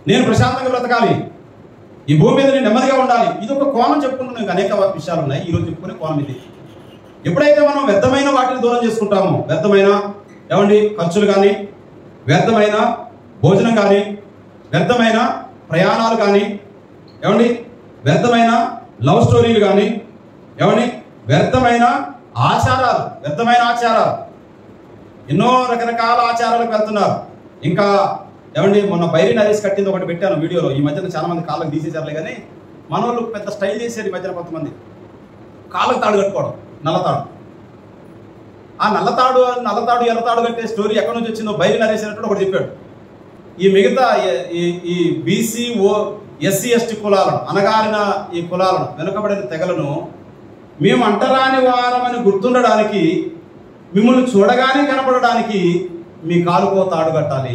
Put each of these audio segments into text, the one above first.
నేను ప్రశాంతంగా బ్రతకాలి ఈ భూమి మీద నేను నెమ్మదిగా ఉండాలి ఇది ఒక కోణం చెప్పుకుంటున్నాం ఇంకా అనేక విషయాలు ఉన్నాయి ఈరోజు చెప్పుకునే కోణం ఇది ఎప్పుడైతే మనం వ్యర్థమైన వాటిని దూరం చేసుకుంటామో వ్యర్థమైన ఏమండి ఖర్చులు కానీ వ్యర్థమైన భోజనం కానీ వ్యర్థమైన ప్రయాణాలు కానీ ఏమండి వ్యర్థమైన లవ్ స్టోరీలు కానీ ఏమండి వ్యర్థమైన ఆచారాలు వ్యర్థమైన ఆచారాలు ఎన్నో రకరకాల ఆచారాలకు వెళ్తున్నారు ఇంకా ఏమండి మొన్న బైరి నరేష్ కట్టింది ఒకటి పెట్టాను వీడియోలో ఈ మధ్యన చాలా మంది కాళ్ళకి తీసేసారులే కానీ మన వాళ్ళు పెద్ద స్టైల్ చేశారు ఈ మధ్యన కొంతమంది కాళ్ళకు తాడు కట్టుకోవడం నల్లతాడు ఆ నల్లతాడు నల్లతాడు ఎర్రతాడు కట్టే స్టోరీ ఎక్కడి నుంచి వచ్చిందో బైరి నరేష్ అన్నట్టు ఒకటి చెప్పాడు ఈ మిగతా ఈ- ఈ ఈ బీసీ ఓ ఎస్సీ ఎస్టీ కులాలను అనగారిన ఈ కులాలను వెనుకబడిన తెగలను మేము అంటరాని వారమని గుర్తుండడానికి మిమ్మల్ని చూడగానే కనపడడానికి మీ కాలుకో తాడు కట్టాలి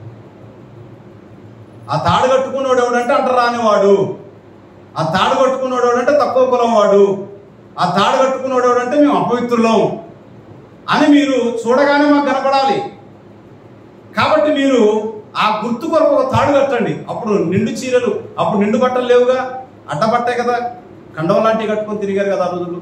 ఆ తాడు కట్టుకున్నోడు ఎవడంటే అంటరాని వాడు ఆ తాడు కట్టుకున్నోడు ఎవడంటే తక్కువ కులం వాడు ఆ తాడు కట్టుకున్నోడు ఎవడంటే మేము అపవిత్రులం అని మీరు చూడగానే మాకు కనపడాలి కాబట్టి మీరు ఆ గుర్తు కొరకు ఒక తాడు కట్టండి అప్పుడు నిండు చీరలు అప్పుడు నిండు బట్టలు లేవుగా అడ్డబట్టే కదా కండవ లాంటివి కట్టుకొని తిరిగారు కదా ఆ రోజులు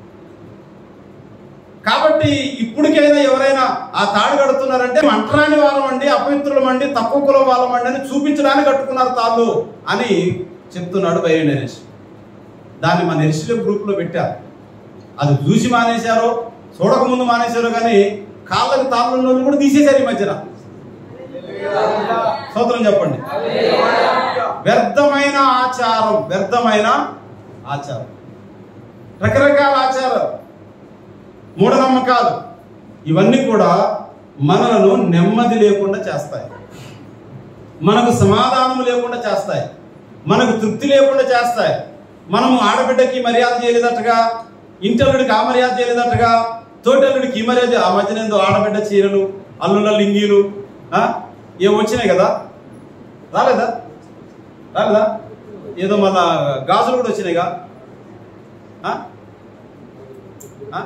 కాబట్టి ఇప్పటికైనా ఎవరైనా ఆ తాడు కడుతున్నారంటే మేము అంటరాని వాళ్ళం అండి అపవిత్రులం అండి తక్కువ కులం వాళ్ళం అండి అని చూపించడానికి కట్టుకున్నారు తాళ్ళు అని చెప్తున్నాడు బయ్య నరేష్ దాన్ని మా నెరిసిల గ్రూప్లో పెట్టారు అది చూసి మానేశారో చూడకముందు మానేశారో కానీ కాళ్ళకి తాళ్ళు ఉన్న వాళ్ళు కూడా తీసేశారు ఈ మధ్యన స్తోత్రం చెప్పండి వ్యర్థమైన ఆచారం వ్యర్థమైన ఆచారం రకరకాల ఆచారాలు మూఢనమ్మకాలు ఇవన్నీ కూడా మనలను నెమ్మది లేకుండా చేస్తాయి మనకు సమాధానం లేకుండా చేస్తాయి మనకు తృప్తి లేకుండా చేస్తాయి మనము ఆడబిడ్డకి మర్యాద చేయలేదట్టుగా ఇంటల్లుడికి ఆ మర్యాద చేయలేదట్టుగా తోటల్లుడికి ఈ మర్యాద ఆ మధ్యన ఏందో ఆడబిడ్డ చీరలు అల్లుల లింగీలు ఆ? ఏ వచ్చినాయి కదా రాలేదా రాలేదా ఏదో మళ్ళా గాజులు కూడా వచ్చినాయిగా ఆ? ఆ?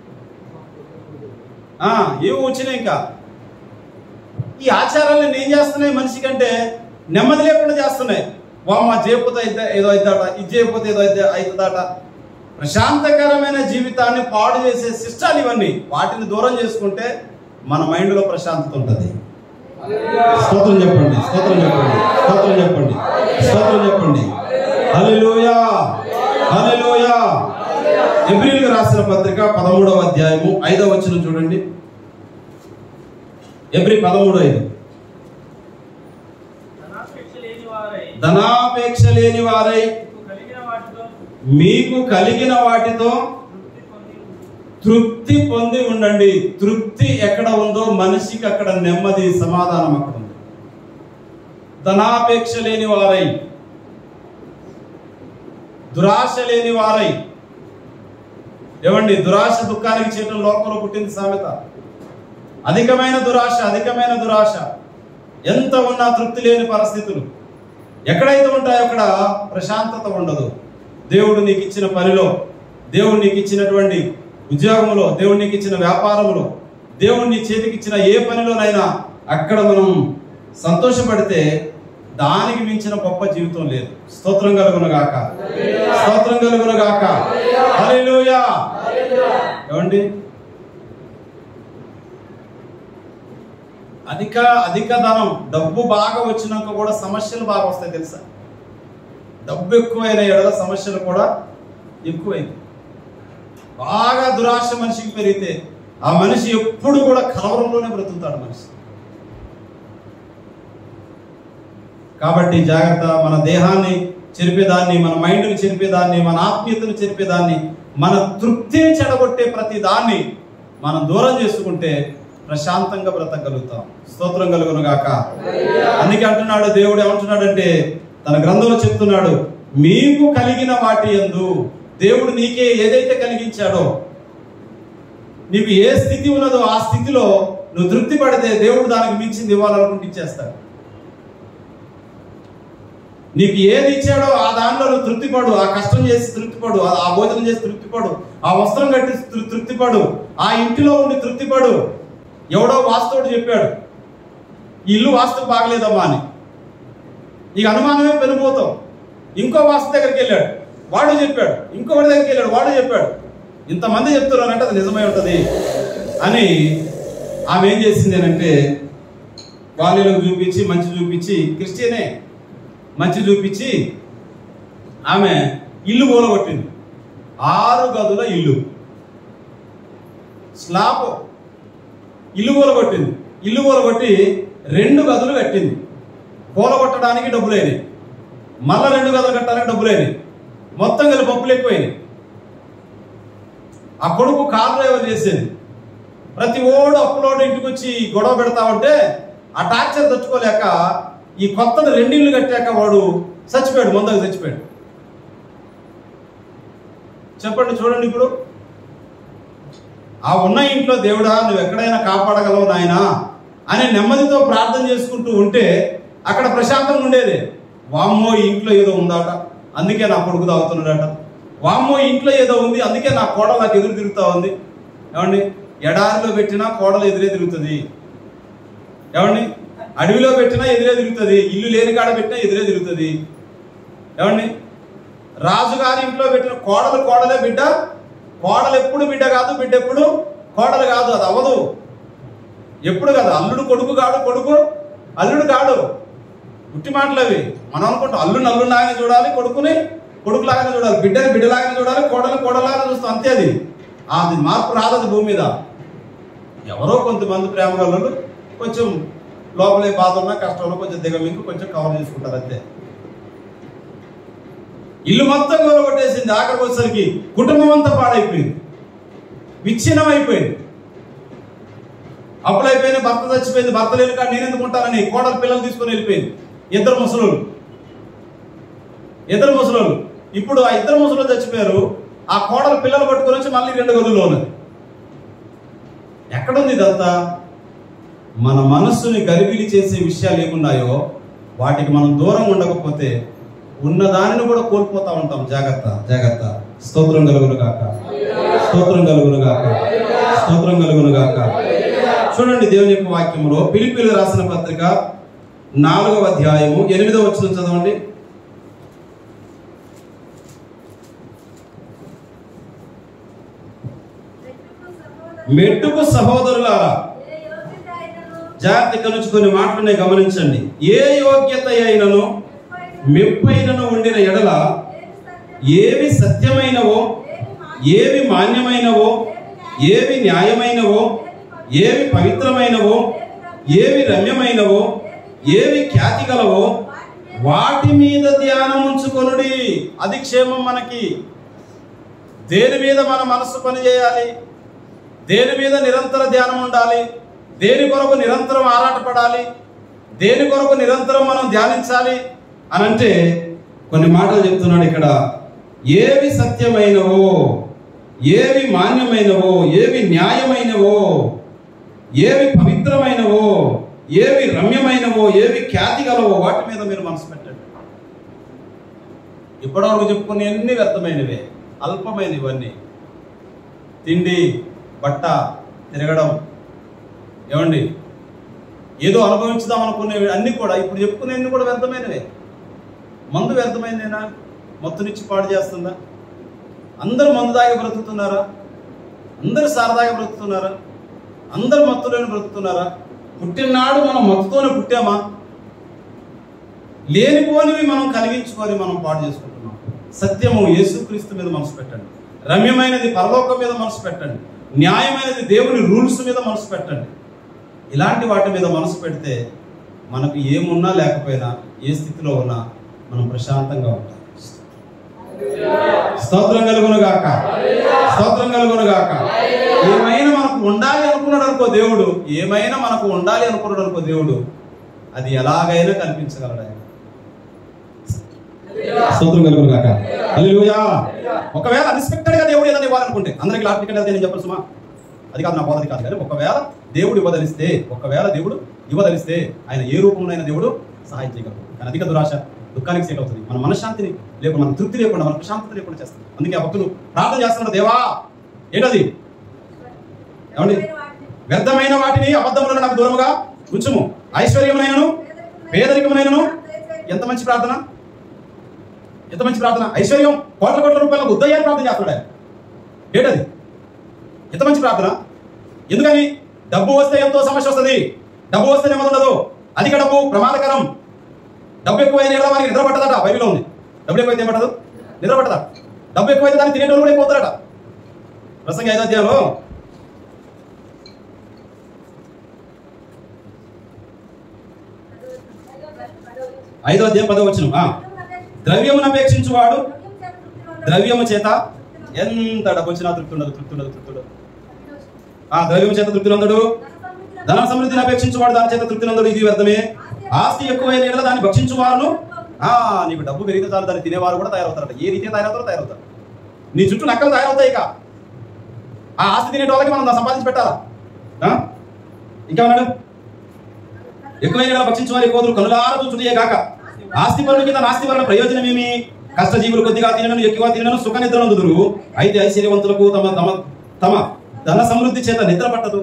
ఆ, ఏవో వచ్చినాయి ఇంకా ఈ ఆచారాలను ఏం చేస్తున్నాయి మనిషి కంటే నెమ్మది లేకుండా చేస్తున్నాయి వామ్మ చేయకపోతే అయితే- ఏదో అవుతాట ఇది చేయకపోతే ఏదో అయితే అవుతుందట ప్రశాంతకరమైన జీవితాన్ని పాడు చేసే శిష్టాలు ఇవన్నీ వాటిని దూరం చేసుకుంటే మన మైండ్లో ప్రశాంతత ఉంటుంది స్తోత్రం చెప్పండి స్తోత్రం చెప్పండి స్తోత్రం చెప్పండి స్తోత్రం చెప్పండి హల్లెలూయా హల్లెలూయా ఎబ్రిల్కి రాసిన పత్రిక పదమూడవ అధ్యాయము ఐదవ వచనం చూడండి ఎబ్రి పదమూడు ఐదు ధనాపేక్ష లేని వారై ధనాపేక్ష లేని వారై మీకు కలిగిన వాటితో మీకు కలిగిన వాటితో తృప్తి పొంది తృప్తి పొంది ఉండండి తృప్తి ఎక్కడ ఉందో మనిషికి అక్కడ నెమ్మది సమాధానం అక్కడ ఉంది ధనాపేక్ష లేని వారై దురాశ లేని వారై ఏమండి దురాశ దుఃఖానికి చేయటం లోకంలో పుట్టింది సామెత అధికమైన దురాశ అధికమైన దురాశ ఎంత ఉన్నా తృప్తి లేని పరిస్థితులు ఎక్కడైతే ఉంటాయో అక్కడ ప్రశాంతత ఉండదు దేవుడు నీకు ఇచ్చిన పనిలో దేవుడు నీకు ఇచ్చినటువంటి ఉద్యోగంలో దేవుడు నీకు ఇచ్చిన వ్యాపారంలో దేవుడు నీ చేతికి ఇచ్చిన ఏ పనిలోనైనా అక్కడ మనం సంతోషపడితే దానికి మించిన గొప్ప జీవితం లేదు స్తోత్రం కలుగును గాక స్తోత్రం కలుగును గాక హల్లెలూయా ఏమండి అధిక అధిక ధనం డబ్బు బాగా వచ్చినాక కూడా సమస్యలు బాగా వస్తాయి తెలుసా డబ్బు ఎక్కువైన ఎడల సమస్యలు కూడా ఎక్కువైంది బాగా దురాశ మనిషికి పెరిగితే ఆ మనిషి ఎప్పుడు కూడా కలవరంలోనే బ్రతుకుతాడు మనిషి కాబట్టి జాగ్రత్త మన దేహాన్ని చెరిపేదాన్ని మన మైండ్ని చెరిపేదాన్ని మన ఆత్మీయతను చెరిపేదాన్ని మన తృప్తిని చెడగొట్టే ప్రతి దాన్ని మనం దూరం చేసుకుంటే ప్రశాంతంగా బ్రతకగలుగుతాం స్తోత్రం కలుగును గాక అందుకే అంటున్నాడు దేవుడు ఏమంటున్నాడంటే తన గ్రంథంలో చెప్తున్నాడు మీకు కలిగిన వాటి యందు దేవుడు నీకే ఏదైతే కలిగించాడో నీకు ఏ స్థితి ఉన్నదో ఆ స్థితిలో నువ్వు తృప్తి పడితే దేవుడు దానికి మించింది ఇవ్వాలనుకుంటే ఇచ్చేస్తాడు నీకు ఏది ఇచ్చాడో ఆ దానిలో నువ్వు తృప్తిపడు ఆ కష్టం చేసి తృప్తిపడు ఆ- ఆ భోజనం చేసి తృప్తిపడు ఆ వస్త్రం కట్టి తృ- తృప్తిపడు ఆ ఇంటిలో ఉండి తృప్తిపడు ఎవడో వాస్తువుడు చెప్పాడు ఈ ఇల్లు వాస్తు బాగలేదమ్మా అని ఇక అనుమానమే పెరిగిపోతాం ఇంకో వాస్తు దగ్గరికి వెళ్ళాడు వాడు చెప్పాడు ఇంకొకటి దగ్గరికి వెళ్ళాడు వాడు చెప్పాడు ఇంతమంది చెప్తున్నారంటే అది నిజమై ఉంటుంది అని ఆమె ఏం చేసింది అంటే వాళ్ళకు చూపించి మంచి చూపించి క్రిస్టియనే మంచి చూపించి ఆమె ఇల్లు కూలగొట్టింది ఆరు గదుల ఇల్లు స్లాబ్ ఇల్లు కూలగొట్టింది ఇల్లు కూలగొట్టి రెండు గదులు కట్టింది కూలగొట్టడానికి డబ్బులేని మళ్ళా రెండు గదులు కట్టడానికి డబ్బులేని మొత్తం కలిపి పప్పులు ఎక్కువైనాయి ఆ కొడుకు కార్ డ్రైవర్ చేసేది ప్రతి ఓడు అప్పులోడు ఇంటికి వచ్చి గొడవ పెడతా ఉంటే ఆ టార్చర్ తట్టుకోలేక ఈ కొత్తది రెండిళ్ళు కట్టాక వాడు చచ్చిపోయాడు ముందుకు చచ్చిపోయాడు చెప్పండి చూడండి ఇప్పుడు ఆ ఉన్న ఇంట్లో దేవుడా నువ్వు ఎక్కడైనా కాపాడగలవు నాయనా అని నెమ్మదితో ప్రార్థన చేసుకుంటూ ఉంటే అక్కడ ప్రశాంతంగా ఉండేది వామ్మో ఈ ఇంట్లో ఏదో ఉందాట అందుకే నా కొడుకు తాగుతున్నాడట వామ్మో ఈ ఇంట్లో ఏదో ఉంది అందుకే నా కోడలు నాకు ఎదురు తిరుగుతా ఉంది ఏమండి ఎడారిలో పెట్టినా కోడలు ఎదురే తిరుగుతుంది ఏమండి అడవిలో పెట్టినా ఎదురే తిరుగుతుంది ఇల్లు లేని కాడ పెట్టినా ఎదురే తిరుగుతుంది ఏమండి రాజుగారి ఇంట్లో పెట్టిన కోడలు కోడలే బిడ్డ కోడలు ఎప్పుడు బిడ్డ కాదు బిడ్డ ఎప్పుడు కోడలు కాదు అది అవ్వదు ఎప్పుడు కాదు అల్లుడు కొడుకు కాడు కొడుకు అల్లుడు కాడు పుట్టి మాటలు అవి మనం అనుకుంటాం అల్లుడిని అల్లుడిలాగానే చూడాలి కొడుకుని కొడుకులాగానే చూడాలి బిడ్డని బిడ్డలాగానే చూడాలి కోడలు కోడలాగానే చూస్తాం అంతే అది అది మార్పు రాదది భూమి మీద ఎవరో కొంతమంది ప్రేమ గలలు కొంచెం లోపలే బాధ ఉన్నా కష్టంలో కొంచెం దిగమింగు కొంచెం కవర్ చేసుకుంటారు అంతే ఇల్లు మొత్తం కొట్టేసింది ఆఖరికి వచ్చేసరికి కుటుంబం అంతా పాడైపోయింది విచ్ఛిన్నం అయిపోయింది అప్పుడైపోయింది భర్త చచ్చిపోయింది భర్త లేని కాడ నేను ఎందుకుంటానని కోడలు పిల్లలు తీసుకొని వెళ్ళిపోయింది ఇద్దరు ముసలోళ్ళు ఇద్దరు ముసలోళ్ళు ఇప్పుడు ఆ ఇద్దరు ముసలోళ్ళు చచ్చిపోయారు ఆ కోడలు పిల్లలు పట్టుకొని వచ్చి మళ్ళీ రెండు గదుల్లో ఉన్నది ఎక్కడుంది ఇదంతా మన మనస్సుని గరిబిలి చేసే విషయాలు ఏమున్నాయో వాటికి మనం దూరం ఉండకపోతే ఉన్న దానిని కూడా కోల్పోతా ఉంటాం జాగ్రత్త జాగ్రత్త స్తోత్రం కలుగును గాక స్తోత్రం కలుగును గాక స్తోత్రం కలుగును గాక చూడండి దేవుని యొక్క వాక్యంలో పిలిపిలు రాసిన పత్రిక నాలుగవ అధ్యాయము ఎనిమిదవ వచ్చిన చదవండి మెట్టుకు సహోదరులారా జాగ్రత్త ఇక్కడ నుంచి కొన్ని మాటలు గమనించండి ఏ యోగ్యత అయినను మెప్పైనను ఉండిన ఎడల ఏవి సత్యమైనవో ఏవి మాన్యమైనవో ఏవి న్యాయమైనవో ఏవి పవిత్రమైనవో ఏవి రమ్యమైనవో ఏవి ఖ్యాతి గలవో వాటి మీద ధ్యానం ఉంచుకొనుడి అది క్షేమం మనకి దేని మీద మన మనస్సు పని చేయాలి దేని మీద నిరంతర ధ్యానం ఉండాలి దేని కొరకు నిరంతరం ఆరాటపడాలి దేని కొరకు నిరంతరం మనం ధ్యానించాలి అని అంటే కొన్ని మాటలు చెప్తున్నాడు ఇక్కడ ఏవి సత్యమైనవో ఏవి మాన్యమైనవో ఏవి న్యాయమైనవో ఏవి పవిత్రమైనవో ఏవి రమ్యమైనవో ఏవి ఖ్యాతి గలవో వాటి మీద మీరు మనసు పెట్టండి ఇప్పటివరకు చెప్పుకునే అన్ని వ్యర్థమైనవే అల్పమైనవి ఇవన్నీ తిండి బట్ట తిరగడం ఏమండి ఏదో అనుభవించుదాం అనుకునేవి అన్ని కూడా ఇప్పుడు చెప్పుకునేవి కూడా వ్యర్థమైనవే మందు వ్యర్థమైందేనా మత్తునిచ్చి పాడు చేస్తుందా అందరూ మందు దాగి బ్రతుకుతున్నారా అందరూ సారదాగా బ్రతుకుతున్నారా అందరూ మత్తులోనే బ్రతుకుతున్నారా పుట్టినాడు మనం మత్తుతోనే పుట్టామా లేనిపోనివి మనం కలిగించుకొని మనం పాడు చేసుకుంటున్నాం సత్యము యేసుక్రీస్తు మీద మనసు పెట్టండి రమ్యమైనది పరలోకం మీద మనసు పెట్టండి న్యాయమైనది దేవుని రూల్స్ మీద మనసు పెట్టండి ఇలాంటి వాటి మీద మనసు పెడితే మనకు ఏమున్నా లేకపోయినా ఏ స్థితిలో ఉన్నా మనం ప్రశాంతంగా ఉంటాం స్తోత్రం కలుగును గాక స్తోత్రం కలుగును గాక ఏమైనా మనకు ఉండాలి అనుకున్నాడు అనుకో దేవుడు ఏమైనా మనకు ఉండాలి అనుకున్నాడు అనుకో దేవుడు అది ఎలాగైనా కల్పించగలడు ఆయన స్తోత్రం కలుగును గాక హల్లెలూయా ఒకవేళ అన్ఎక్స్పెక్టెడ్ గా దేవుడు ఏదైనా ఇవ్వాలనుకుంటే అందరికి లాస్ట్ టికెట్ నేను చెప్పాలి సుమా అది కాదు నా బోధది కాదు కానీ ఒకవేళ దేవుడు ఇవ్వదలిస్తే ఒకవేళ దేవుడు ఇవ్వదలిస్తే ఆయన ఏ రూపంలోనైనా దేవుడు సహాయం చేయగలడు కానీ అధిక దురాశ దుఃఖానికి సేట్ అవుతుంది మన మనశ్శాంతిని లేకుండా మన తృప్తి లేకుండా మన ప్రశాంతత లేకుండా చేస్తుంది అందుకే ఆ భక్తులు ప్రార్థన చేస్తున్నాడు దేవా ఏంటది ఏమండి వ్యర్థమైన వాటిని అబద్ధములను నాకు దూరముగా ఉంచుము ఐశ్వర్యమునైనను పేదరికమునైనను ఎంత మంచి ప్రార్థన ఎంత మంచి ప్రార్థన ఐశ్వర్యం కోట్ల కోట్ల రూపాయలకు ఉద్దయాన్ని ప్రార్థన చేస్తున్నాడు ఆయన ఏంటది ఎంత మంచి ప్రార్థన ఎందుకని డబ్బు వస్తే ఎంతో సమస్య వస్తుంది డబ్బు వస్తే నెమ్మది ఉండదు అధిక డబ్బు ప్రమాదకరం డబ్బు ఎక్కువైన ఎడల వారికి నిద్ర పట్టదట బైబిల్లో ఉంది డబ్బు ఎక్కువైతే ఏం పట్టదు నిద్ర పట్టదా డబ్బు ఎక్కువైతే దాన్ని తినేటోళ్ళు కూడా అయిపోతారట ప్రసంగ ఐదో అధ్యాయంలో ఐదో అధ్యాయం పదో వచ్చిన ద్రవ్యమును అపేక్షించువాడు ద్రవ్యము చేత ఎంత డబ్బు వచ్చినా తృప్తి ఉండదు తృప్తి ఉండదు తృప్తి ఉండదు ఆ ద్రవ్యము చేత తృప్తి నందుడు ధన సమృద్ధిని అపేక్షించువాడు దాని చేత తృప్తి నందుడు ఇది వ్యర్థమే ఆస్తి ఎక్కువైన ఎడల దాన్ని భక్షించువారు ఆ నీకు డబ్బు పెరిగితే చాలు దాన్ని తినేవారు కూడా తయారవుతారట ఏ రీతిగా తయారవుతారో తయారవుతారు నీ చుట్టూ నక్కలు తయారవుతాయి ఇక ఆ ఆస్తి తినే వాళ్ళకి మనం సంపాదించి పెట్టాలా ఆ? ఇంకేమన్నాడు ఎక్కువైన ఎడల భక్షించువారి కోతులు కనులార చూచుటే గాక ఆస్తి పనుల కింద నాస్తి వలన ప్రయోజనం ఏమి కష్టజీవులు కొద్దిగా తినను ఎక్కువ తినను సుఖ నిద్ర నందుదురు అయితే ఐశ్వర్యవంతులకు తమ తమ తమ ధన సమృద్ధి చేత నిద్ర పట్టదు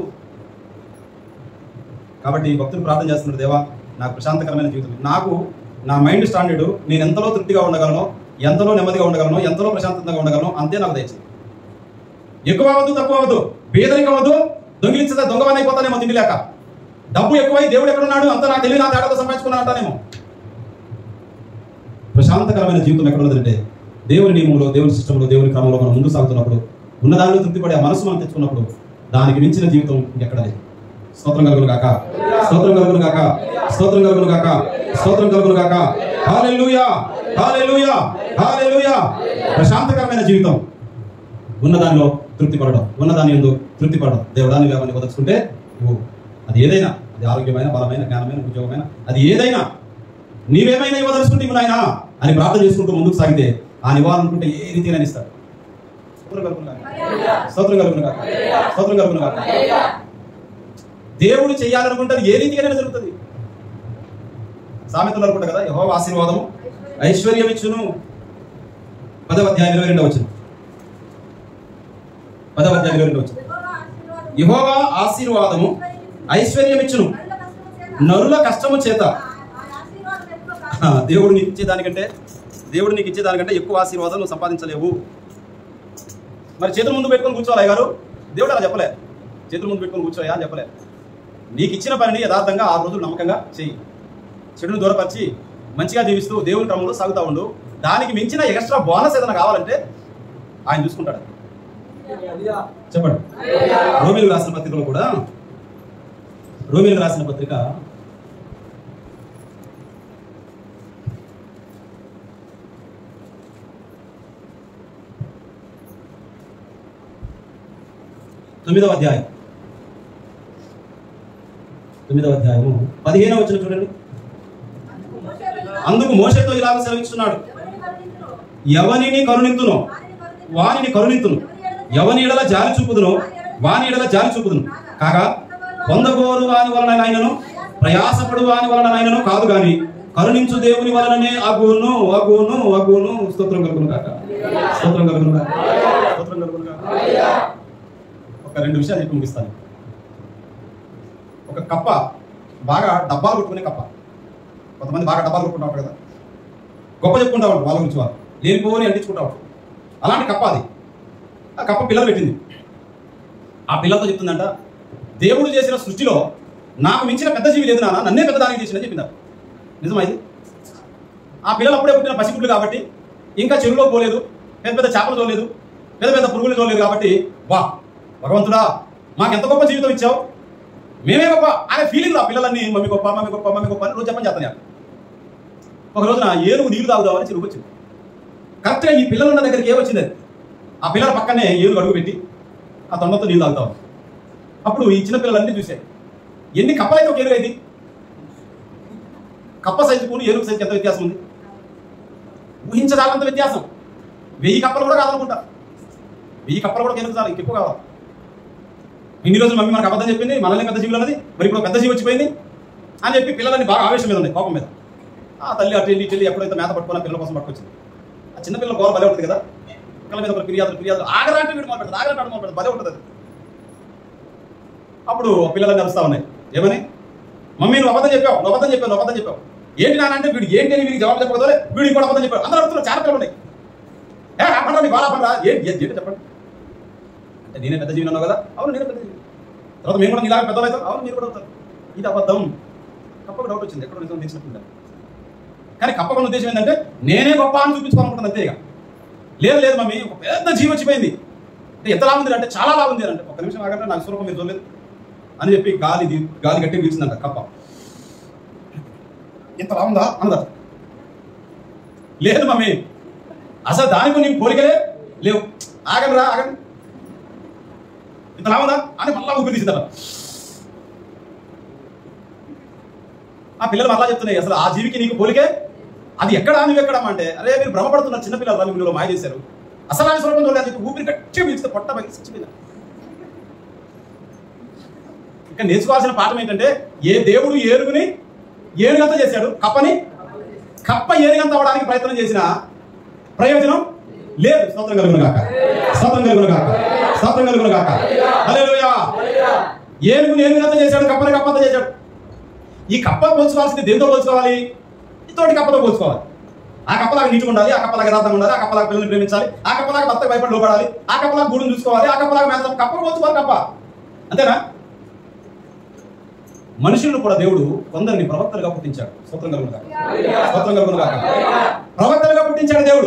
కాబట్టి భక్తులు ప్రార్థన చేస్తున్నారు దేవా నాకు ప్రశాంతకరమైన జీవితం నాకు నా మైండ్ స్టాండర్డ్ నేను ఎంతలో తృప్తిగా ఉండగలను ఎంతలో నెమ్మదిగా ఉండగలను ఎంతలో ప్రశాంతంగా ఉండగలను అంతే నాకు దయచేసి ఎక్కువ అవ్వదు తక్కువ అవ్వదు పేదరికం అవ్వదు దొంగిలించదా దొంగవని అయిపోతానేమో తిండి లేక డబ్బు ఎక్కువై దేవుడు ఎక్కడున్నాడు అంతా నా తెలివి నా తేడాతో సంపాదించుకున్నా అంటానేమో ప్రశాంతకరమైన జీవితం ఎక్కడ ఉన్నదంటే దేవుని నియమంలో దేవుని సిస్టంలో దేవుని క్రమంలో మనం ముందు సాగుతున్నప్పుడు ఉన్నదానిలో తృప్తిపడే ఆ మనసు మనం తెచ్చుకున్నప్పుడు దానికి మించిన జీవితం ఇంకెక్కడ లేదు స్తోత్రం కలుగును గాక స్తోత్రం కలుగును గాక స్తోత్రం కలుగును గాక స్తోత్రం కలుగును గాక హల్లెలూయా హల్లెలూయా హల్లెలూయా ప్రశాంతకరమైన జీవితం ఉన్నదానిలో తృప్తి పడడం ఉన్నదాని ఎందు తృప్తి పడడం దేవుడాన్ని వేమని వదలుచుకుంటే నువ్వు అది ఏదైనా అది ఆరోగ్యమైన బలమైన జ్ఞానమైన ఉద్యోగమైన అది ఏదైనా నీవేమైనా ఇవ్వదలుచుకుంటే ఇవ్వు నాయనా అని ప్రార్థన చేసుకుంటూ ముందుకు సాగితే ఆ నివారణకుంటే ఏ రీతిగా ఇస్తారు స్తోత్రం కలుగును గాక. స్తోత్రం కలుగును గాక. స్తోత్రం కలుగును గాక. దేవుడు చేయాలనుకుంటే అది ఏ రీతిగానే జరుగుతుంది సామెతలు అనుకుంటా కదా యహో ఆశీర్వాదము ఐశ్వర్యం ఇచ్చును పదవ అధ్యాయం ఇరవై రెండవ వచ్చిన పదవ అధ్యాయం ఇరవై రెండవ వచ్చిన యహోవా ఆశీర్వాదము ఐశ్వర్యం ఇచ్చును నరుల కష్టము చేత ఆ, దేవుడు నీకు ఇచ్చేదానికంటే దేవుడు నీకు ఇచ్చేదానికంటే ఎక్కువ ఆశీర్వాదం నువ్వు సంపాదించలేవు మరి చేతుల ముందు పెట్టుకొని కూర్చోవాలి గారు దేవుడు అలా చెప్పలే చేతుల ముందు పెట్టుకొని కూర్చోయా అని చెప్పలే నీకు ఇచ్చిన పనిని యథార్థంగా ఆరు రోజులు నమ్మకంగా చెయ్యి చెడును దూరపరిచి మంచిగా జీవిస్తూ దేవుని క్రమంలో సాగుతూ ఉండు దానికి మించిన ఎక్స్ట్రా బోనస్ ఏదైనా కావాలంటే ఆయన చూసుకుంటాడు చెప్పండి రోమిలు రాసిన పత్రికలో కూడా రోమిలు రాసిన పత్రిక తొమ్మిదవ అధ్యాయం తొమ్మిదవ అధ్యాయము పదిహేనవ వచ్చిన చూడండి అందుకు మోషతో ఇలాగ సెలవిస్తున్నాడు ఎవనిని కరుణింతును వానిని కరుణింతును ఎవని ఎడల జాలి చూపుదును వాని ఎడల జాలి చూపుదును కాగా పొందగోరు వాని వలన నాయనను ప్రయాసపడు వాని వలన నాయనను కాదు గాని కరుణించు దేవుని వలననే అగును అగును అగును స్తోత్రం కలుగును కాక స్తోత్రం కలుగును కాక స్తోత్రం కలుగును కాక ఒక రెండు విషయాలు చెప్పి ముగిస్తాను ఒక కప్ప బాగా డబ్బాలు కొట్టుకునే కప్ప కొంతమంది బాగా డబ్బాలు కొట్టుకుంటా ఉంటారు కదా గొప్ప చెప్పుకుంటా ఉంటారు వాళ్ళ గురించి వాళ్ళు లేనిపోని అంటించుకుంటా ఉంటారు అలాంటి కప్ప అది ఆ కప్ప పిల్లలు పెట్టింది ఆ పిల్లలతో చెప్తుందంట దేవుడు చేసిన సృష్టిలో నాకు మించిన పెద్ద జీవి లేదు నాన్న నన్నే పెద్ద దానికి చేసిందని చెప్పిందా నిజమా ఇది ఆ పిల్లలు అప్పుడే పుట్టిన పసిగుడ్లు కాబట్టి ఇంకా చెరువులో పోలేదు పెద్ద పెద్ద చేపలు చూడలేదు పెద్ద పెద్ద పురుగులు చూడలేదు కాబట్టి వా భగవంతుడా మాకెంత గొప్ప జీవితం ఇచ్చావు మేమే గొప్ప అనే ఫీలింగ్ ఆ పిల్లలన్నీ మమ్మీ గొప్ప మమ్మీ గొప్ప మమ్మీ గొప్ప అని రోజు చెప్పని చేస్తాను ఒక రోజున ఏనుగు నీళ్లు తాగుదామని చెరువు వచ్చింది కరెక్ట్గా ఈ పిల్లలు ఉన్న దగ్గరికి ఏమొచ్చింది అది ఆ పిల్లల పక్కనే ఏనుగు అడుగు పెట్టి ఆ తొండతో నీళ్ళు తాగుతాం అప్పుడు ఈ చిన్న పిల్లలన్నీ చూశాయి ఎన్ని కప్పలైతే ఒక ఏనుగు అయింది కప్ప సైజు కూని ఏనుగు సైజుకి ఎంత వ్యత్యాసం ఉంది ఊహించదాలంత వ్యత్యాసం వెయ్యి కప్పలు కూడా కాదనుకుంటా వెయ్యి కప్పలు కూడా ఏనుగు చాలు ఇంకెక్కువ కావాలి ఇన్ని రోజులు మమ్మీ మనకు అబద్ధం చెప్పింది మనల్ని పెద్ద జీవులు అన్నది మరి ఇప్పుడు పెద్ద జీవి వచ్చిపోయింది అని చెప్పి పిల్లలని బాగా ఆవేశం మీద ఉన్నాయి కోపం మీద ఆ తల్లి అటు వెళ్ళి ఇటు వెళ్ళి ఎప్పుడైతే మేత పట్టుకున్న పిల్లల కోసం పట్టుకొచ్చింది ఆ చిన్న పిల్లల గోల భలే ఉంటుంది కదా పిల్లల మీద ఒక ఫిర్యాదులు ఫిర్యాదులు ఆగరాంటి వీడు మొదలు ఆగరాంటి మొదలు పెడతాడు భలే ఉంటుంది అది అప్పుడు పిల్లలని నడుస్తా ఉన్నాయి ఏమని మమ్మీ నువ్వు అబద్ధం చెప్పావు నువ్వు అబద్ధం చెప్పావు నువ్వు అబద్ధం చెప్పావు ఏంటి నాన్న అంటే వీడు ఏంటి అని వీడికి జవాబు చెప్పకపోతే వీడు ఇంకోటి అబద్ధం చెప్పాడు అందరూ అడుగుతున్నారు చాలా పిల్లలు ఉన్నాయి ఏ పండ్రా నీకు బాగా పండ్రా ఏంటి ఏంటి ఏంటి చెప్పండి అంటే నేనే పెద్ద జీవనం అన్నావు కదా అవును నేనే పెద్ద జీవి తర్వాత మేము కూడా నీలాగా పెద్దలు అవుతాం అవును మీరు కూడా అవుతారు ఇది అబద్ధం కప్పకు డౌట్ వచ్చింది ఎక్కడ నిజం తెలిసినట్టుందా కానీ కప్పకున్న ఉద్దేశం ఏంటంటే నేనే గొప్ప అని చూపించుకోవాలనుకుంటున్నాను అంతే ఇక లేదు లేదు మమ్మీ ఒక పెద్ద జీవి వచ్చిపోయింది అంటే ఎంత లాభం ఉంది అంటే చాలా లాభం ఉంది అంటే ఒక నిమిషం ఆగంటే నాకు స్వరూపం మీరు చూడలేదు అని చెప్పి గాలి దీ- గాలి గట్టి పీల్చిందంట కప్ప ఇంత లాభందా అన్నదట లేదు మమ్మీ అసలు దానికి నీకు పోలికలే లేవు ఆగండి రా ఆగండి ఇంత లాభందా అని మళ్ళా ఊపిరి తీసిందట ఆ పిల్లలు మళ్ళా చెప్తున్నాయి అసలు ఆ జీవికి నీకు పోలికే అది ఎక్కడ నువ్వు ఎక్కడ అంటే అరే మీరు భ్రమపడుతున్నారు చిన్నపిల్లలు వాళ్ళు మీరు మాయ చేశారు అసలు ఆయన స్వరూపం చూడలేదు అని చెప్పి ఊపిరి గట్టిగా పీల్చితే పొట్ట పైకి చచ్చిపోయింది ఇక్కడ నేర్చుకోవాల్సిన పాఠం ఏంటంటే ఏ దేవుడు ఏనుగుని ఏనుగంత చేశాడు కప్పని కప్ప ఏనుగంత అవడానికి ప్రయత్నం చేసిన ప్రయోజనం లేదు స్తోత్రం కలుగును గాక స్తోత్రం కలుగును గాక స్తోత్రం కలుగును గాక హల్లెలూయా ఏనుగుని ఏనుగంత చేశాడు కప్పని కప్పంత చేశాడు ఈ కప్ప పోల్చుకోవాల్సింది దేంతో పోల్చుకోవాలి ఈ తోటి కప్పతో పోల్చుకోవాలి ఆ కప్పలాగా నీటిగా ఉండాలి ఆ కప్పలాగా యథార్థంగా ఉండాలి ఆ కప్పలాగా పిల్లల్ని ప్రేమించాలి ఆ కప్పలాగా భర్తకు భయపడి లోపడాలి ఆ కప్పలాగా గూడును చూసుకోవాలి ఆ కప్పలాగా మేత కప్ప పోల్చుకోవాలి కప్ప అంతేనా మనుషులను కూడా దేవుడు కొందరిని ప్రవక్తలుగా పుట్టించాడు స్తోత్రం కలుగును గాక స్తోత్రం కలుగును గాక ప్రవక్తలుగా పుట్టించాడు దేవుడు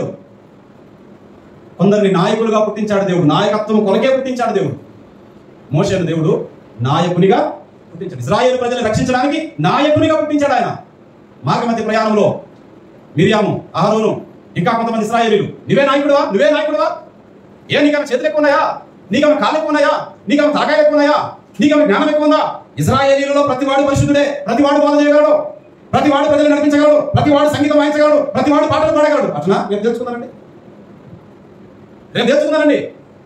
కొందరిని నాయకులుగా పుట్టించాడు దేవుడు నాయకత్వం కొలకే పుట్టించాడు దేవుడు మోషేను దేవుడు నాయకునిగా పుట్టించాడు ఇజ్రాయేల్ ప్రజలను రక్షించడానికి నాయకునిగా పుట్టించాడు ఆయన మార్గమధ్య ప్రయాణంలో మిరియాము అహరోను ఇంకా కొంతమంది ఇస్రాయేలీలు నువ్వే నాయకుడువా నువ్వే నాయకుడువా ఏ నీకన్నా చేతులు ఎక్కువ ఉన్నాయా నీకన్నా కాళ్ళు ఎక్కువ ఉన్నాయా నీకన్నా తలకాయలు ఎక్కువ ఉన్నాయా నీకన్నా జ్ఞానం ఎక్కువ ఉందా ఇజ్రాయేలీలలో ప్రతి వాడు పరిశుద్ధుడే ప్రతి వాడు బోధ చేయగలడు ప్రతి వాడు ప్రజలు నడిపించగలడు ప్రతి వాడు సంగీతం వాయించగలడు ప్రతి వాడు పాటలు పాడగలడు అట్లా రేపు తెలుసుకుందానండి రేపు తెలుసుకుందానండి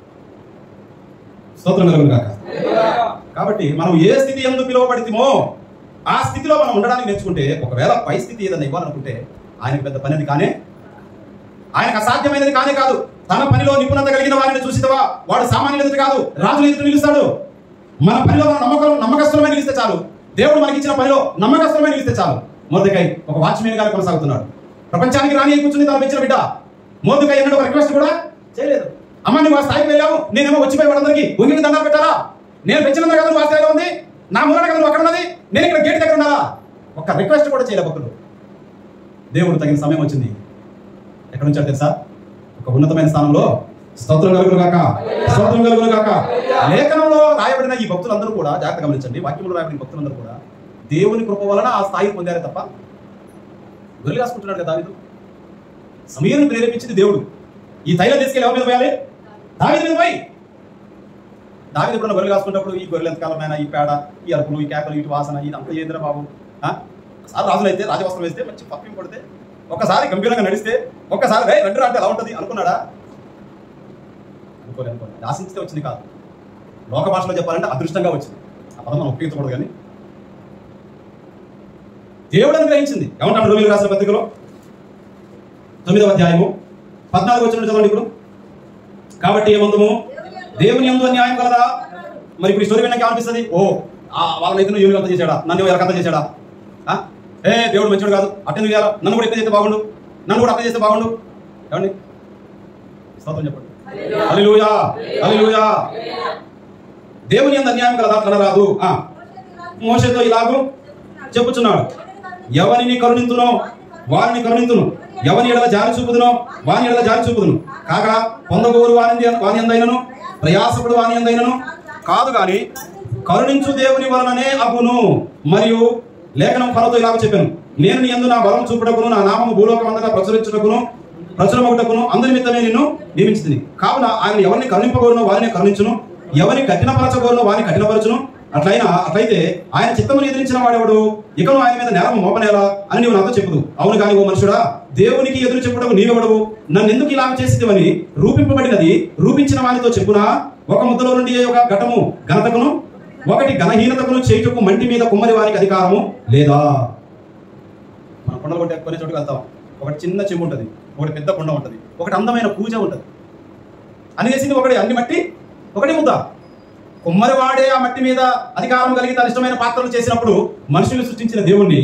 స్తోత్రం కలుగును కాక కాబట్టి మనం ఏ స్థితి ఎందు పిలువబడితేమో ఆ స్థితిలో మనం ఉండడానికి నేర్చుకుంటే ఒకవేళ పై స్థితి ఏదైనా ఇవ్వాలనుకుంటే ఆయనకు పెద్ద పని అది కానే ఆయనకు అసాధ్యమైనది కానే కాదు తన పనిలో నిపుణత కలిగిన వారిని చూసితవా వాడు సామాన్యుల ఎదుట కాదు రాజుల ఎదుట నిలుస్తాడు మన పనిలో మన నమ్మకం నమ్మకస్తులమే నిలిస్తే చాలు దేవుడు మనకి ఇచ్చిన పనిలో నమ్మకస్తులమే నిలిస్తే చాలు మోదకై ఒక వాచ్మెన్ గారు కొనసాగుతున్నాడు ప్రపంచానికి రాని కూర్చుని తన పెంచిన బిడ్డ మోదకై ఎన్నడూ ఒక రిక్వెస్ట్ కూడా చేయలేదు అమ్మ నువ్వు ఆ స్థాయికి వెళ్ళావు నేనేమో వచ్చిపోయి వాళ్ళందరికీ వంగికి దండాలు పెట్టాలా నేను పెంచినంత కదా నువ్వు ఆ స్థాయిలో ఉంది నా మూలన కదా నువ్వు అక్కడ ఉన్నది నేను ఇక్కడ గేట్ దగ్గర ఉండాలా ఒక్క రిక్వెస్ట్ కూడా చేయలే భక్తుడు దేవుడు తగిన సమయం వచ్చింది ఎక్కడ ఉంచాడు తెలుసా ఒక ఉన్నతమైన స్థానంలో స్తోత్రం కలుగును కాక స్తోత్రం కలుగును కాక లేఖనంలో రాయబడిన ఈ భక్తులందరూ కూడా జాగ్రత్త గమనించండి వాక్యంలో రాయబడిన భక్తులందరూ కూడా దేవుని కృప వలన ఆ స్థాయి పొందారే తప్ప గొర్రెలు కాసుకుంటున్నాడు కదా దావిదు సమీరుని ప్రేరేపించింది దేవుడు ఈ తైలం తీసుకెళ్ళి ఎవరి మీద పోయాలి దావిది మీద పోయి దావిది ఎప్పుడన్నా గొర్రెలు కాసుకున్నప్పుడు ఈ గొర్రెలు ఎంతకాలమైనా ఈ పేడ ఈ అరుపులు ఈ కేకలు ఇటు వాసన ఇదంతా ఏందిరా బాబు ఆ? ఒకసారి రాజులు అయితే రాజవస్త్రం వేస్తే మంచి పక్కన కొడితే ఒక్కసారి గంభీరంగా నడిస్తే ఒక్కసారి రే రెండు అంటే ఎలా ఉంటుంది అనుకున్నాడా అనుకోలే అనుకోలే ఆశించితే వచ్చింది కాదు లోక భాషలో చెప్పాలంటే అదృష్టంగా వచ్చింది ఆ పదం మనం ఉపయోగించకూడదు కానీ దేవుడు అనుగ్రహించింది ఏమంటాడు రోమిలు రాసిన పత్రికలో తొమ్మిదవ అధ్యాయము పద్నాలుగు వచ్చిన చదవండి ఇప్పుడు కాబట్టి ఏమందము దేవుని ఎందు న్యాయం కలదా మరి ఇప్పుడు ఈ స్టోరీ విన్నాక ఏమనిపిస్తుంది ఓ ఆ వాళ్ళని అయితే ఏమి అంత చేశాడా నన్ను ఎవరికి అంత చేశాడా ఆ? ఏ దేవుడు మంచివాడు కాదు అట్టెందుకు చేయాలా నన్ను కూడా ఎట్లా చేస్తే బాగుండు నన్ను కూడా అట్లా చేస్తే బాగుండు ఏమండి స్తోత్రం చెప్పండి హల్లెలూయా హల్లెలూయా దేవుని ఎందు అన్యాయం కలదా కనరాదు ఆ మోషతో ఇలాగూ చెప్పుచున్నాడు ఎవరిని కరుణింతునో వారిని కరుణింతును ఎవరి ఎడల జారి చూపుదునో వాని ఎడల జారి చూపుదును కాగా పొందగోరు వాని వాని అందైనను ప్రయాసపడు వాని అందైనను కాదు గాని కరుణించు దేవుని వలననే అగును మరియు లేఖనం ఫలతో ఇలాగ చెప్పాను నేను నీ యందు నా బలం చూపుటకును నా నామము భూలోకం అంతటా ప్రచురించుటకును ప్రచురమగుటకును అందరి నిమిత్తమే నిన్ను నియమించింది కావున ఆయన ఎవరిని కరుణింపగోరునో వారిని కరుణించును ఎవరిని కఠినపరచగోరునో వారిని కఠినపరచును అట్లయినా అట్లయితే ఆయన చిత్తమును ఎదిరించిన వాడెవడు ఇకను ఆయన మీద నేరం మోపనేలా అని నీవు నాతో చెప్పుదు అవును కాని ఓ మనుషుడా దేవునికి ఎదురు చెప్పుటకు నీవెవడవు నన్ను ఎందుకు ఇలా చేసేదివని రూపింపబడినది రూపించిన వానితో చెప్పునా ఒక ముద్దలో నుండి ఒక ఘటము ఘనతకును ఒకటి ఘనహీనతకును చేయుటకు మంటి మీద కుమ్మరి వారికి అధికారము లేదా మన కొండలు కొట్టే కొన్ని చోటుకు వెళ్తాం ఒకటి చిన్న చెంబు ఉంటుంది ఒకటి పెద్ద కొండ ఉంటుంది ఒకటి అందమైన పూజ ఉంటుంది అని చేసింది ఒకటి అన్ని మట్టి ఒకటి ముద్ద కుమ్మరి వాడే ఆ మట్టి మీద అధికారం కలిగి తన ఇష్టమైన పాత్రలు చేసినప్పుడు మనుషులు సృష్టించిన దేవుణ్ణి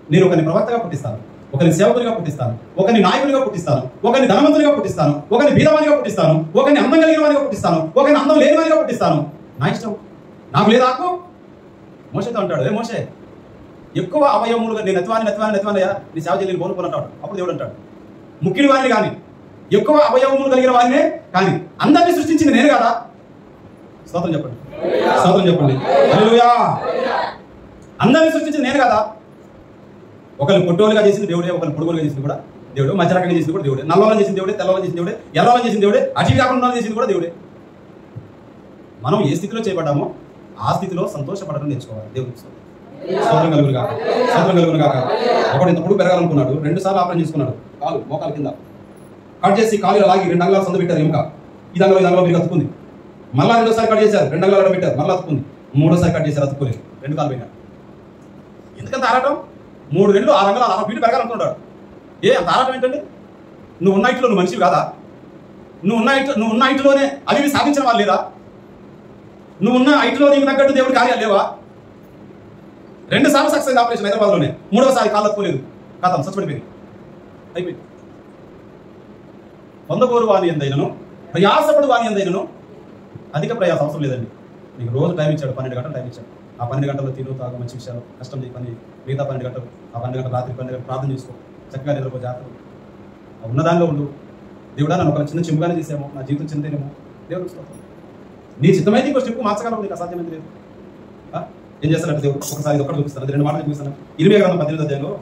నేను ఒకరిని ప్రవక్తగా పుట్టిస్తాను ఒకరిని సేవకునిగా పుట్టిస్తాను ఒకరిని నాయకునిగా పుట్టిస్తాను ఒకరిని ధనవంతునిగా పుట్టిస్తాను ఒకరిని బీదవానిగా పుట్టిస్తాను ఒకరిని అందం కలిగిన వానిగా పుట్టిస్తాను ఒకరిని అందం లేని వానిగా పుట్టిస్తాను నా ఇష్టం నాకు లేదా హక్కు మోసతో అంటాడు ఏ మోసే ఎక్కువ అవయవములుగా నేను నత్వాన్ని నత్వాన్ని నత్వానయ్యా నీ సేవ చేయలేని కోరుకోను అంటాడు అప్పుడు దేవుడు అంటాడు ముక్కిడి వారిని కానీ ఎక్కువ అవయవములు కలిగిన వారినే కానీ అందరినీ సృష్టించింది నేను కదా స్తోత్రం చెప్పండి స్తోత్రం చెప్పండి హల్లెలూయా అందరినీ సృష్టించింది నేను కదా ఒకరిని పొట్టోలుగా చేసింది దేవుడే ఒకరిని పొడుగులుగా చేసింది కూడా దేవుడు మధ్య రకంగా చేసింది కూడా దేవుడే నల్లవాళ్ళని చేసింది దేవుడే తెల్లవాళ్ళని చేసింది దేవుడే ఎల్లవాళ్ళని చేసింది దేవుడే అటు కాకుండా ఉన్నవాళ్ళని చేసింది కూడా దేవుడే మనం ఏ స్థితిలో చేయబడ్డామో ఆ స్థితిలో సంతోషపడడం నేర్చుకోవాలి దేవుడికి స్తోత్రం. స్తోత్రం కలుగురు కాక స్తోత్రం కలుగురు కాక ఒకడు ఇంత పొడుగు పెరగాలనుకున్నాడు రెండు సార్లు ఆపరేషన్ చేసుకున్నాడు కాలు మోకాల కింద కట్ చేసి కాలు లాగి రెండు అంగాలు సందు పెట్టారు ఎముక ఇది అంగలో ఇది అంగలో మీరు అతుకుంది మళ్ళా రెండోసారి కట్ చేశారు రెండు అంగాలు పెట్టారు మళ్ళీ అతుకుంది మూడోసారి కట్ చేశారు అతుక్కోలేదు రెండు కాలు పోయినారు ఎందుకంత ఆరాటం మూడు రెండు ఆరు అంగలు ఆరు ఫీట్లు పెరగాలనుకుంటాడు ఏ అంత ఆరాటం ఏంటండి నువ్వు ఉన్న ఇంట్లో నువ్వు మనిషివి కాదా నువ్వు ఉన్న ఇంట్లో నువ్వు ఉన్న ఇంట్లోనే అవి ఇవి సాధించిన వాళ్ళు లేరా నువ్వు ఉన్న ఐటీలో నీకు తగ్గట్టు దేవుడి కార్యాలు లేవా రెండు సార్లు సక్సెస్ అయింది ఆపరేషన్ హైదరాబాద్లోనే మూడోసారి కాళ్ళు అతుకోలేదు కథం సచ్చిపడిపోయింది అయిపోయింది పొందగోరు వాణి ఎందైనను ప్రయాసపడు వాణి ఎందైనను అధిక ప్రయాస అవసరం లేదండి నీకు రోజు టైం ఇచ్చాడు పన్నెండు గంటలు టైం ఇచ్చాడు ఆ పన్నెండు గంటల్లో తిను తాగు మంచి విషయాలు కష్టం చేయి పని మిగతా పన్నెండు గంటలు ఆ పన్నెండు గంటలు రాత్రి పన్నెండు గంటలు ప్రార్థన చేసుకో చక్కగా నిద్రపో జాతర ఆ ఉన్నదానిలో ఉండు దేవుడా నన్ను ఒక చిన్న చెంపుగానే చేసాము నా జీవితం చిన్నదేనేమో దేవుడు స్తోత్రం. నీ చిత్తమైతే ఇంకో స్టెప్ మార్చగలవు నీకు అసాధ్యమైంది లేదు ఆ? ఏం చేస్తానంటే దేవుడు ఒకసారి ఇది ఒకటి చూపిస్తాను అది రెండు మాటలు చూపిస్తాను ఇరవై గ్రంథం పద్దెనిమిది అధ్యాయంలో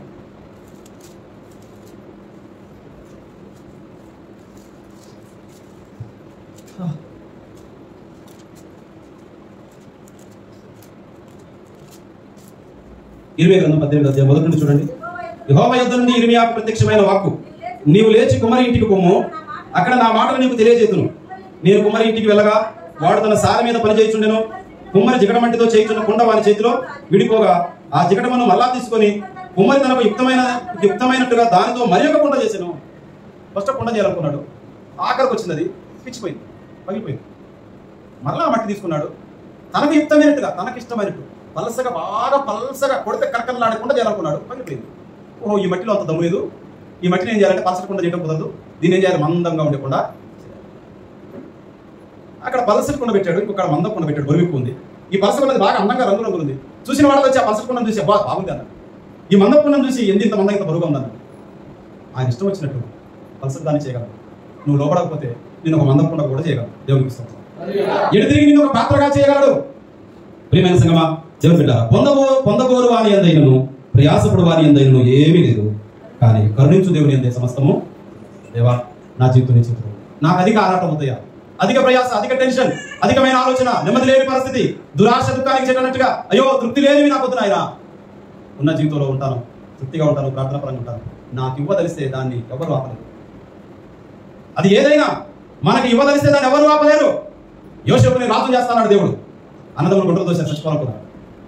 ఇరవై గ్రంథం పద్దెనిమిది అధ్యాయం మొదటి నుండి చూడండి యెహోవా యుద్ధ నుండి ఇర్మియాకు ప్రత్యక్షమైన వాక్కు నీవు లేచి కుమారి ఇంటికి పొమ్ము అక్కడ నా మాటలు నీకు తెలియజేతును నేను కుమారి ఇంటికి వెళ్ళగా వాడు తన సార మీద పని చేయుచుండెను కుమ్మరి జిగటమంటితో చేయుచున్న కుండ వాని చేతిలో విడిపోగా ఆ జిగటమును మళ్ళా తీసుకొని కుమ్మరి తనకు యుక్తమైన యుక్తమైనట్టుగా దానితో మరి ఒక కుండ చేసాను ఫస్ట్ కుండ చేయాలనుకున్నాడు ఆఖరికి వచ్చింది అది పిచ్చిపోయింది పగిలిపోయింది మరలా ఆ మట్టి తీసుకున్నాడు తనకు యుక్తమైనట్టుగా తనకి ఇష్టమైనట్టు పలసగా బాగా పలసగా కొడితే కరకరలాడకుండా చేయాలనుకున్నాడు పగిలిపోయింది ఓహో ఈ మట్టిలో అంత దమ్ము లేదు ఈ మట్టిని ఏం చేయాలంటే పలసకుండా చేయడం కుదరదు దీన్ని ఏం చేయాలి మందంగా ఉండకుండా అక్కడ పలసటి కుండ పెట్టాడు ఇంకొక మందం కుండ పెట్టాడు బరువు ఎక్కువ ఉంది ఈ పలస కుండది బాగా అందంగా రంగు రంగులు ఉంది చూసిన వాళ్ళు వచ్చి ఆ పలసటి కుండను చూసి బా బాగుంది అన్న ఈ మందం కుండను చూసి ఎందు ఇంత మంద ఇంత బరువుగా ఉందన్న ఆయన ఇష్టం వచ్చినట్టు పలసటి దాన్ని చేయగలరు నువ్వు లోపడకపోతే నేను ఒక మందం కుండ కూడా చేయగలరు దేవునికి ఇష్టం ఎడు తిరిగి నిన్ను ఒక పాత్రగా చేయగలడు ప్రియమైన సంగమా దేవుని బిడ్డ పొందబో పొందబోరు వాని ఎందైనను ప్రయాసపడు వాని ఎందైనను ఏమీ లేదు కానీ కరుణించు దేవుని ఎందే సమస్తము దేవా నా జీవితం నీ చేతులు నాకు అధిక ఆరాటం అవుతాయా అధిక ప్రయాస అధిక టెన్షన్ అధికమైన ఆలోచన నెమ్మది లేని పరిస్థితి దురాశ దుఃఖానికి చెట్టినట్టుగా అయ్యో తృప్తి లేనివి నాకు వద్దు నాయనా ఉన్న జీవితంలో ఉంటాను తృప్తిగా ఉంటాను ప్రార్థన పరంగా ఉంటాను నాకు ఇవ్వదలిస్తే దాన్ని ఎవరు ఆపలేరు అది ఏదైనా మనకి ఇవ్వదలిస్తే దాన్ని ఎవరు ఆపలేరు యోసేపుని రాజు చేస్తాడు దేవుడు అన్నదమ్ములు గుంటలు దోశ చచ్చిపోవాలనుకున్నాడు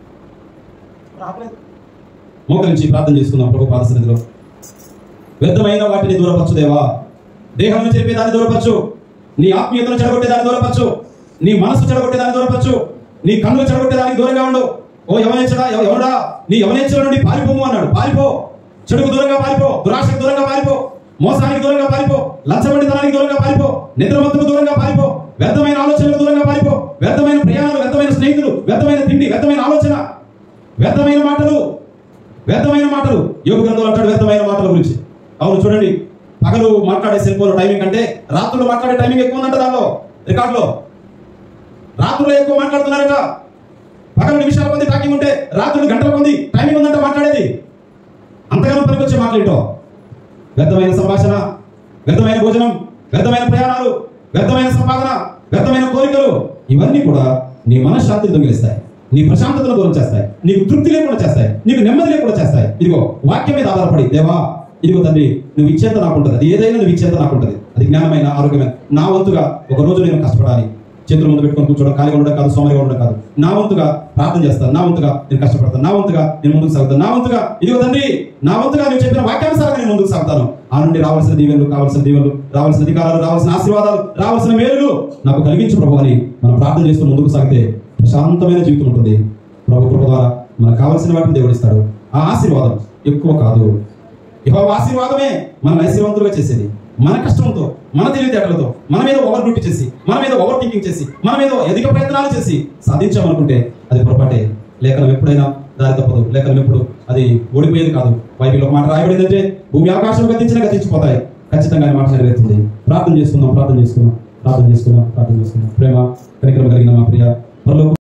మరి ఆపలేదు మోకరించి ప్రార్థన చేసుకుందాం ప్రభు పాదసన్నిధిలో వ్యర్థమైన వాటిని దూరపరచు దేవా దేహం చెప్పే దాన్ని దూరపరచు నీ ఆత్మీయతను చెడగొట్టే దాన్ని దూరపరచు నీ మనసు చెడగొట్టే దాన్ని దూరపరచు నీ కన్నులు చెడగొట్టే దానికి దూరంగా ఉండు ఓ యవనేచ్చడా ఎవ- ఎవడా నీ యవనేచ్చల నుండి పారిపోము అన్నాడు పారిపో చెడుకు దూరంగా పారిపో దురాశకు దూరంగా పారిపో మోసానికి దూరంగా పారిపో లంచమండితనానికి దూరంగా పారిపో నిద్రమత్తుకు దూరంగా పారిపో వ్యర్థమైన ఆలోచనలకు దూరంగా పారిపో వ్యర్థమైన ప్రయాణాలు వ్యర్థమైన స్నేహితులు వ్యర్థమైన తిండి వ్యర్థమైన ఆలోచన వ్యర్థమైన మాటలు వ్యర్థమైన మాటలు యోగ గ్రంథంలో అంటాడు వ్యర్థమైన మాటల గురించి అవును చూడండి పగలు మాట్లాడే సెల్ ఫోన్ టైమింగ్ అంటే రాత్రులు మాట్లాడే టైమింగ్ ఎక్కువ ఉందంట దానిలో రికార్డులో రాత్రులు ఎక్కువ మాట్లాడుతున్నారట పగలు నిమిషాల కొద్ది టాకింగ్ ఉంటే రాత్రులు గంటల కొద్ది టైమింగ్ ఉందంట మాట్లాడేది అంతగానో పనికొచ్చే మాటలేంటో వ్యర్థమైన సంభాషణ వ్యర్థమైన భోజనం వ్యర్థమైన ప్రయాణాలు వ్యర్థమైన సంపాదన వ్యర్థమైన కోరికలు ఇవన్నీ కూడా నీ మనశ్శాంతిని దొంగిలిస్తాయి నీ ప్రశాంతతను దూరం చేస్తాయి నీకు తృప్తి లేకుండా చేస్తాయి నీకు నెమ్మది లేకుండా చేస్తాయి ఇదిగో వాక్యం మీద ఆధారపడి దేవా ఇదిగో తండ్రి నువ్వు ఇచ్చేంత నాకుంటది అది ఏదైనా నువ్వు ఇచ్చేంత నాకుంటది అది జ్ఞానమైన ఆరోగ్యమైన నా వంతుగా ఒక రోజు నేను కష్టపడాలి చేతుల ముందు పెట్టుకొని కూర్చోవడం ఖాళీగా ఉండడం కాదు సోమరిగా ఉండడం కాదు నా వంతుగా ప్రార్థన చేస్తాను నా వంతుగా నేను కష్టపడతాను నా వంతుగా నేను ముందుకు సాగుతాను నా వంతుగా ఇదిగో తండ్రి నా వంతుగా నేను చెప్పిన వాక్యానుసారంగా నేను ముందుకు సాగుతాను ఆ నుండి రావాల్సిన దీవెనలు కావాల్సిన దీవెనలు రావాల్సిన అధికారాలు రావాల్సిన ఆశీర్వాదాలు రావాల్సిన మేలులు నాకు కలిగించు ప్రభు అని మనం ప్రార్థన చేస్తూ ముందుకు సాగితే ప్రశాంతమైన జీవితం ఉంటుంది ప్రభు కృప ద్వారా మనకు కావాల్సిన వాటిని దేవుడిస్తాడు ఆ ఆశీర్వాదం ఎక్కువ కాదు యెహోవా ఆశీర్వాదమే మన ఐశ్వర్యవంతులుగా చేసేది మన కష్టంతో మన తెలివితేటలతో మన మీద ఓవర్ డ్యూటీ చేసి మన మీద ఓవర్ థింకింగ్ చేసి మన మీద అధిక ప్రయత్నాలు చేసి సాధించామనుకుంటే అది పొరపాటే లేఖనం ఎప్పుడైనా దారి తప్పదు లేఖనం ఎప్పుడు అది ఓడిపోయేది కాదు బైబిల్ ఒక మాట రాయబడింది అంటే భూమి ఆకాశం గతించినా గతించిపోతాయి ఖచ్చితంగా ఈ మాట నెరవేరుతుంది ప్రార్థన చేసుకుందాం ప్రార్థన చేసుకుందాం ప్రార్థన చేసుకుందాం ప్రార్థన చేసుకుందాం ప్రేమ కనికరం కలిగిన మా ప్రియ పరలోక